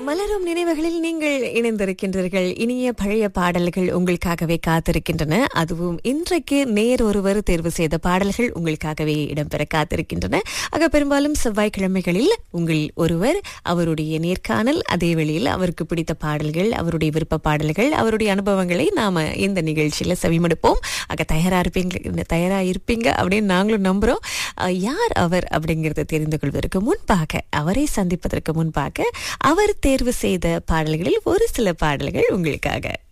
மலரும் நினைவுகளில் நீங்கள் இணைந்திருக்கின்றீர்கள் இனிய பழைய பாடல்கள் உங்களுக்காகவே காத்திருக்கின்றன அதுவும் இன்றைக்கு நேர் ஒருவர் தேர்வு செய்த பாடல்கள் உங்களுக்காகவே இடம்பெற காத்திருக்கின்றன ஆக பெரும்பாலும் செவ்வாய்க்கிழமைகளில் உங்கள் ஒருவர் அவருடைய நேர்காணல் அதே வேளையில் அவருக்கு பிடித்த பாடல்கள் அவருடைய விருப்ப பாடல்கள் அவருடைய அனுபவங்களை நாம இந்த நிகழ்ச்சியில செவிமடுப்போம் ஆக தயாரா இருப்பீங்க தயாரா இருப்பீங்க அப்படின்னு நாங்களும் நம்புறோம் அஹ், யார் அவர் அப்படிங்கறத தெரிந்து கொள்வதற்கு முன்பாக அவரை சந்திப்பதற்கு முன்பாக அவர் தேர்வு செய்த பாடல்களில் ஒரு சில பாடல்கள் உங்களுக்காக